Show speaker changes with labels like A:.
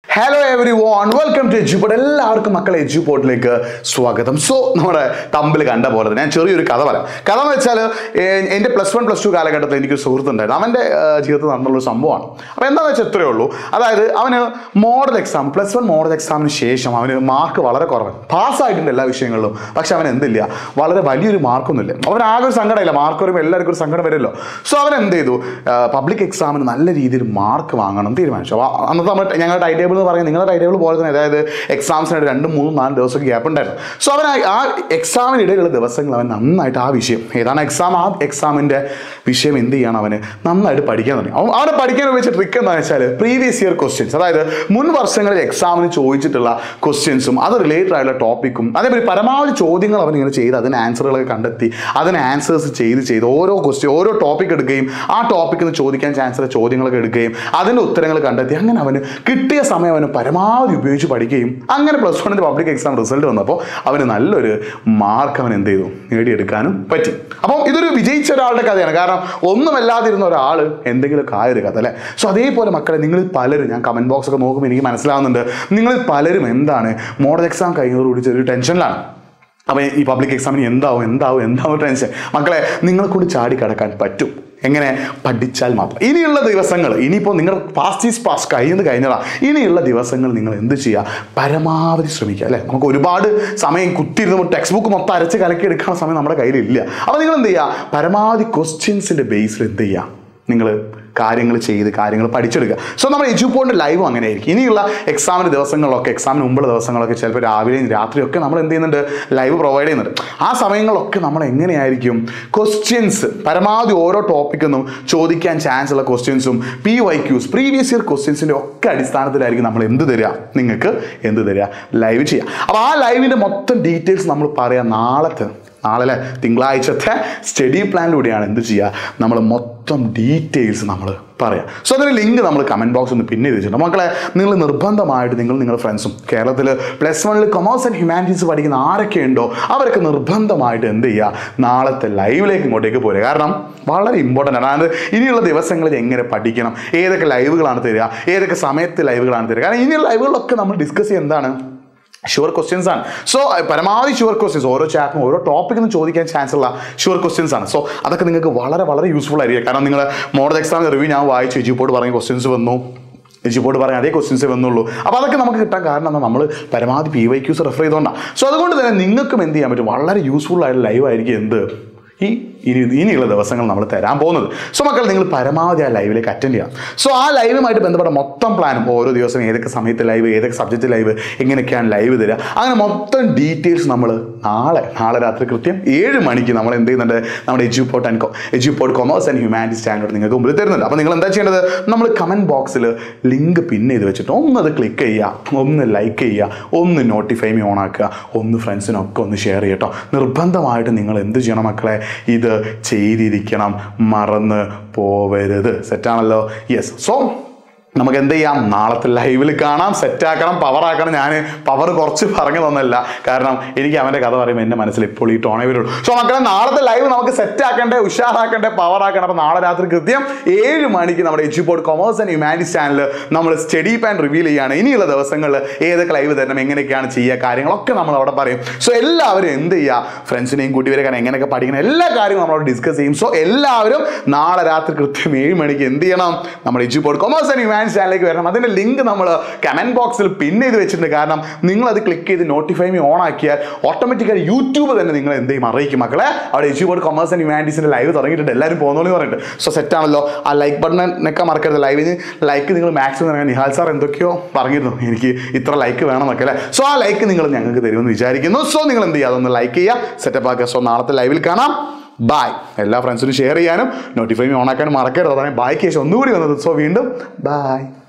A: hello everyone welcome to Eduport എല്ലാവർക്കും മക്കളെ എജുപോർട്ടിലേക്ക് സ്വാഗതം സോ നമ്മുടെ തമ്പിൽ കണ്ട പോലെ തന്നെ ഞാൻ ചെറിയൊരു കഥ പറയാം കഥ എന്ന് വെച്ചാൽ എൻ്റെ പ്ലസ് വൺ പ്ലസ് ടു കാലഘട്ടത്തിൽ എനിക്കൊരു സുഹൃത്തുണ്ടായിരുന്നു അവൻ്റെ ഏഹ്, ജീവിതത്തിൽ നടന്നുള്ളൊരു സംഭവമാണ് അപ്പോൾ എന്താണെന്ന് വെച്ചാൽ ഇത്രയേ ഉള്ളൂ അതായത് അവന് model exam plus one model എക്സാമിന് ശേഷം അവന് മാർക്ക് വളരെ കുറവ് പാസ്സായിട്ടുണ്ട് എല്ലാ വിഷയങ്ങളിലും പക്ഷെ അവൻ എന്തില്ല വളരെ വലിയൊരു മാർക്കൊന്നുമില്ല അവൻ ആകെ ഒരു സങ്കടമില്ല മാർക്ക് വരുമ്പോൾ എല്ലാവർക്കും ഒരു സങ്കടം വരുമല്ലോ സോ അവൻ എന്ത് ചെയ്തു പബ്ലിക് എക്സാമിന് നല്ല രീതിയിൽ മാർക്ക് വാങ്ങണം എന്ന് തീരുമാനിച്ചു അപ്പോൾ അന്നത്തെ നമ്മൾ ഞങ്ങളുടെ ടൈം ടേബിൾ എന്ന് പറയുന്നത് നിങ്ങളുടെ ടൈം ടേബിൾ പോലെ തന്നെ അതായത് എക്സാംസിനായിട്ട് രണ്ടും മൂന്നും നാലും ദിവസം ഗ്യാപ്പ് ഉണ്ടായിരുന്നു സോ അവൻ ആ- ആ എക്സാമിനിടയിലുള്ള ദിവസങ്ങൾ അവൻ നന്നായിട്ട് ആ വിഷയം ഏതാണ് എക്സാം ആ എക്സാമിൻ്റെ വിഷയം എന്ത് ചെയ്യണം അവന് നന്നായിട്ട് പഠിക്കാൻ തുടങ്ങി അവൻ അവനെ പഠിക്കാൻ ഉപയോഗിച്ച ട്രിക്ക് എന്താണെന്ന് വെച്ചാൽ പ്രീവിയസ് ഇയർ ക്വസ്റ്റ്യൻസ് അതായത് മുൻ വർഷങ്ങളിൽ എക്സാമിന് ചോദിച്ചിട്ടുള്ള ക്വസ്റ്റ്യൻസും അത് റിലേറ്റഡ് ആയിട്ടുള്ള ടോപ്പിക്കും അതേപോലെ പരമാവധി ചോദ്യങ്ങൾ അവൻ ഇങ്ങനെ ചെയ്ത് അതിന് ആൻസറുകളൊക്കെ കണ്ടെത്തി അതിന് ആൻസേഴ്സ് ചെയ്ത് ചെയ്ത് ഓരോ ക്വസ്റ്റ്യൻ ഓരോ ടോപ്പിക് എടുക്കുകയും ആ ടോപ്പിക്കിൽ നിന്ന് ചോദിക്കാൻ ചാൻസ് ഉള്ള ചോദ്യങ്ങളൊക്കെ എടുക്കുകയും അതിൻ്റെ ഉത്തരങ്ങൾ കണ്ടെത്തി അങ്ങനെ അവന് കിട്ടിയ സമയം അവന് പരമാവധി ഉപയോഗിച്ച് പഠിക്കുകയും അങ്ങനെ പ്ലസ് വണ്ണിൻ്റെ പബ്ലിക് എക്സാം റിസൾട്ട് വന്നപ്പോൾ അവന് നല്ലൊരു മാർക്ക് അവൻ എന്ത് ചെയ്തു നേടിയെടുക്കാനും പറ്റി അപ്പം ഇതൊരു വിജയിച്ച ഒരാളുടെ കഥയാണ് കാരണം ഒന്നുമല്ലാതിരുന്ന ഒരാൾ എന്തെങ്കിലുമൊക്കെ ആയ ഒരു കഥ അല്ലേ സോ അതേപോലെ മക്കളെ നിങ്ങളിൽ പലരും ഞാൻ കമൻറ്റ് ബോക്സ് ഒക്കെ നോക്കുമ്പോൾ എനിക്ക് മനസ്സിലാവുന്നുണ്ട് നിങ്ങളിൽ പലരും എന്താണ് മോഡൽ എക്സാം കഴിഞ്ഞതോടുകൂടി ചെറിയൊരു ടെൻഷനിലാണ് അപ്പോൾ ഈ പബ്ലിക് എക്സാമിന് എന്താവും എന്താവും എന്താവും ടെൻഷൻ മക്കളെ നിങ്ങളെ കൊണ്ട് ചാടി കിടക്കാൻ പറ്റും എങ്ങനെ പഠിച്ചാൽ മാത്രം ഇനിയുള്ള ദിവസങ്ങൾ ഇനിയിപ്പോൾ നിങ്ങൾ പാസ്റ്റ് ഈസ് പാസ് കഴിയുന്നത് കഴിഞ്ഞതാ ഇനിയുള്ള ദിവസങ്ങൾ നിങ്ങൾ എന്ത് ചെയ്യുക പരമാവധി ശ്രമിക്കുക അല്ലേ നമുക്ക് ഒരുപാട് സമയം കുത്തിയിരുന്ന് ടെക്സ്റ്റ് ബുക്ക് മൊത്തം അരച്ച് കലക്കി എടുക്കാനുള്ള സമയം നമ്മുടെ കയ്യിലില്ല അപ്പോൾ നിങ്ങൾ എന്ത് ചെയ്യുക പരമാവധി ക്വസ്റ്റ്യൻസിൻ്റെ ബേസിൽ എന്ത് ചെയ്യുക നിങ്ങൾ കാര്യങ്ങൾ ചെയ്ത് കാര്യങ്ങൾ പഠിച്ചെടുക്കുക സോ നമ്മുടെ എജുപോണിൻ്റെ ലൈവും അങ്ങനെ ആയിരിക്കും ഇനിയുള്ള എക്സാമിന് ദിവസങ്ങളിലൊക്കെ എക്സാമിന് മുമ്പുള്ള ദിവസങ്ങളൊക്കെ ചിലപ്പോൾ രാവിലെയും രാത്രിയൊക്കെ നമ്മൾ എന്ത് ചെയ്യുന്നുണ്ട് ലൈവ് പ്രൊവൈഡ് ചെയ്യുന്നുണ്ട് ആ സമയങ്ങളിലൊക്കെ നമ്മൾ എങ്ങനെയായിരിക്കും ക്വസ്റ്റ്യൻസ് പരമാവധി ഓരോ ടോപ്പിക്കൊന്നും ചോദിക്കാൻ ചാൻസ് ഉള്ള ക്വസ്റ്റ്യൻസും P Y Qs previous year ക്വസ്റ്റ്യൻസിൻ്റെ ഒക്കെ അടിസ്ഥാനത്തിലായിരിക്കും നമ്മൾ എന്ത് തരിക നിങ്ങൾക്ക് എന്ത് തരിക ലൈവ് ചെയ്യുക അപ്പോൾ ആ ലൈവിൻ്റെ മൊത്തം ഡീറ്റെയിൽസ് നമ്മൾ പറയാം നാളത്തെ നാളെ അല്ലേ തിങ്കളാഴ്ചത്തെ സ്റ്റഡി പ്ലാനിലൂടെയാണ് എന്ത് ചെയ്യുക നമ്മൾ മൊത്തം ഡീറ്റെയിൽസ് നമ്മൾ പറയാം സോ അതിന് ലിങ്ക് നമ്മൾ കമൻറ്റ് ബോക്സ് ഒന്ന് പിന്നെ വെച്ചിട്ടുണ്ട് മക്കളെ നിങ്ങൾ നിർബന്ധമായിട്ട് നിങ്ങൾ നിങ്ങളുടെ ഫ്രണ്ട്സും കേരളത്തിൽ പ്ലസ് വണ്ണിൽ കൊമേഴ്സ് ആൻഡ് ഹ്യൂമാനിറ്റീസ് പഠിക്കുന്ന ആരൊക്കെ ഉണ്ടോ അവരൊക്കെ നിർബന്ധമായിട്ട് എന്ത് ചെയ്യുക നാളത്തെ ലൈവിലേക്ക് ഇങ്ങോട്ടേക്ക് പോരുക കാരണം വളരെ ഇമ്പോർട്ടൻ്റ് ആണ് അതായത് ഇനിയുള്ള ദിവസങ്ങളിൽ എങ്ങനെ പഠിക്കണം ഏതൊക്കെ ലൈവുകളാണ് തരിക ഏതൊക്കെ സമയത്ത് ലൈവുകളാണ് തരിക കാരണം ഇനിയുള്ള ലൈവുകളിലൊക്കെ നമ്മൾ ഡിസ്കസ് ചെയ്യുക എന്താണ് ഷുവർ ക്വസ്റ്റ്യൻസ് ആണ് സോ പരമാവധി ഷുവർ ക്വസ്റ്റ്യൻസ് ഓരോ ചാപ്റ്ററും ഓരോ ടോപ്പിക്കിൽ നിന്ന് ചോദിക്കാൻ ചാൻസ് ഉള്ള ഷുവർ ക്വസ്റ്റ്യൻസ് ആണ് സോ അതൊക്കെ നിങ്ങൾക്ക് വളരെ വളരെ യൂസ്ഫുൾ ആയിരിക്കും കാരണം നിങ്ങൾ മോഡൽ എക്സാം റിവ്യൂ ഞാൻ വായിച്ചു എജിപ്പോട്ട് പറഞ്ഞ ക്വസ്റ്റ്യൻസ് വന്നു എജിപ്പോട്ട് പറഞ്ഞ അതേ ക്വസ്റ്റ്യൻസ് വന്നുള്ളൂ അപ്പോൾ അതൊക്കെ നമുക്ക് കിട്ടാൻ കാരണം എന്താ നമ്മൾ പരമാവധി പി വൈ ക്യൂസ് റെഫർ ചെയ്തുകൊണ്ടാണ് സോ അതുകൊണ്ട് തന്നെ നിങ്ങൾക്കും എന്ത് ചെയ്യാൻ പറ്റും വളരെ യൂസ്ഫുൾ ആയിട്ട് ലൈവ് ആയിരിക്കും എന്ത് ഈ ഇനി ഇനിയുള്ള ദിവസങ്ങൾ നമ്മൾ തരാൻ പോകുന്നത് സോ മക്കൾ നിങ്ങൾ പരമാവധി ആ ലൈവിലേക്ക് അറ്റൻഡ് ചെയ്യാം സോ ആ ലൈവുമായിട്ട് ബന്ധപ്പെട്ട മൊത്തം പ്ലാനും ഓരോ ദിവസം ഏതൊക്കെ സമയത്ത് ലൈവ് ഏതൊക്കെ സബ്ജക്റ്റ് ലൈവ് എങ്ങനെയൊക്കെയാണ് ലൈവ് തരിക അങ്ങനെ മൊത്തം ഡീറ്റെയിൽസ് നമ്മൾ നാളെ നാളെ രാത്രി കൃത്യം ഏഴ് മണിക്ക് നമ്മൾ എന്ത് ചെയ്യുന്നുണ്ട് നമ്മുടെ Eduport and Eduport commerce and humanities channel നിങ്ങൾക്ക് മുമ്പിൽ തരുന്നുണ്ട് അപ്പോൾ നിങ്ങൾ എന്താ ചെയ്യേണ്ടത് നമ്മൾ കമൻറ്റ് ബോക്സിൽ ലിങ്ക് പിൻ ചെയ്ത് വെച്ചിട്ട് ഒന്ന് അത് ക്ലിക്ക് ചെയ്യുക ഒന്ന് ലൈക്ക് ചെയ്യുക ഒന്ന് നോട്ടിഫൈ മീ ഓൺ ആക്കുക ഒന്ന് ഫ്രണ്ട്സിനൊക്കെ ഒന്ന് ഷെയർ ചെയ്യട്ടോ നിർബന്ധമായിട്ട് നിങ്ങൾ എന്ത് ചെയ്യണം മക്കളെ ഇത് ചെയ്തിരിക്കണം മറന്ന് പോവരുത് സെറ്റാണല്ലോ യെസ് സോ നമുക്ക് എന്ത് ചെയ്യാം നാളത്തെ ലൈവിൽ കാണാം സെറ്റാക്കണം പവർ ആക്കണം ഞാൻ പവർ കുറച്ച് പറഞ്ഞു തന്നല്ല കാരണം എനിക്ക് അവൻ്റെ കഥ പറയുമ്പോൾ എൻ്റെ മനസ്സിൽ ഇപ്പോൾ ഈ ടോണേ വരുള്ളൂ സോ മക്കളെ നാളത്തെ ലൈവ് നമുക്ക് സെറ്റ് ആക്കണ്ടേ ഉഷാറാക്കണ്ടേ പവർ ആക്കണം അപ്പോൾ നാളെ രാത്രി കൃത്യം ഏഴ് മണിക്ക് നമ്മുടെ Eduport commerce and humanities channel നമ്മൾ സ്റ്റഡി പാൻ റിവീൽ ചെയ്യുകയാണ് ഇനിയുള്ള ദിവസങ്ങളിൽ ഏതൊക്കെ ലൈവ് തരണം എങ്ങനെയൊക്കെയാണ് ചെയ്യുക കാര്യങ്ങളൊക്കെ നമ്മൾ അവിടെ പറയും സോ എല്ലാവരും എന്ത് ചെയ്യുക ഫ്രണ്ട്സിനെയും കൂട്ടി വരിക എങ്ങനെയൊക്കെ പഠിക്കണം എല്ലാ കാര്യങ്ങളും നമ്മളോട് ഡിസ്കസ് ചെയ്യും സോ എല്ലാവരും നാളെ രാത്രി കൃത്യം ഏഴ് മണിക്ക് എന്ത് ചെയ്യണം നമ്മുടെ എജുപോർട്ട് കൊമേഴ്സ് ആൻഡ് ഹ്യൂമാനിറ്റീസ് ചാനലിലേക്ക് വരണം അതിൻ്റെ ലിങ്ക് നമ്മൾ കമൻറ്റ് ബോക്സിൽ പിൻ ചെയ്ത് വെച്ചിട്ടുണ്ട് കാരണം നിങ്ങൾ അത് ക്ലിക്ക് ചെയ്ത് നോട്ടിഫൈ മീ ഓൺ ആക്കിയാൽ ഓട്ടോമാറ്റിക്കായി യൂട്യൂബ് തന്നെ നിങ്ങൾ എന്ത് ചെയ്യും അറിയിക്കും മക്കളെ അവിടെ എജുപോർട്ട് കൊമേഴ്സ് ആൻഡ് ഹ്യൂമാനിറ്റീസിൻ്റെ ലൈവ് തുടങ്ങിയിട്ടുണ്ട് എല്ലാവരും പോകുന്നോളി പറഞ്ഞിട്ട് സോ സെറ്റാണല്ലോ ആ ലൈക്ക് ബട്ടണൊക്കെ മറക്കരുത് ലൈവിന് ലൈക്ക് നിങ്ങൾ മാക്സിമം നൽകാൻ നിഹാൽ സാർ എന്തൊക്കെയോ പറഞ്ഞിരുന്നു എനിക്ക് ഇത്ര ലൈക്ക് വേണമെന്നൊക്കെ അല്ലേ സോ ആ ലൈക്ക് നിങ്ങൾ ഞങ്ങൾക്ക് തരുമെന്ന് വിചാരിക്കുന്നു സോ നിങ്ങൾ എന്ത് ചെയ്യുക അതൊന്ന് ലൈക്ക് ചെയ്യുക സെറ്റപ്പ് ആക്കുക സോ നാളത്തെ ലൈവിൽ കാണാം ബായ് എല്ലാ ഫ്രണ്ട്സിനും ഷെയർ ചെയ്യാനും നോട്ടിഫൈ ഓൺ ആക്കാനും മറക്കരുത് അതാണ് ബായ്ക്ക് ശേഷം ഒന്നുകൂടി വന്നത് സോ വീണ്ടും ബായ്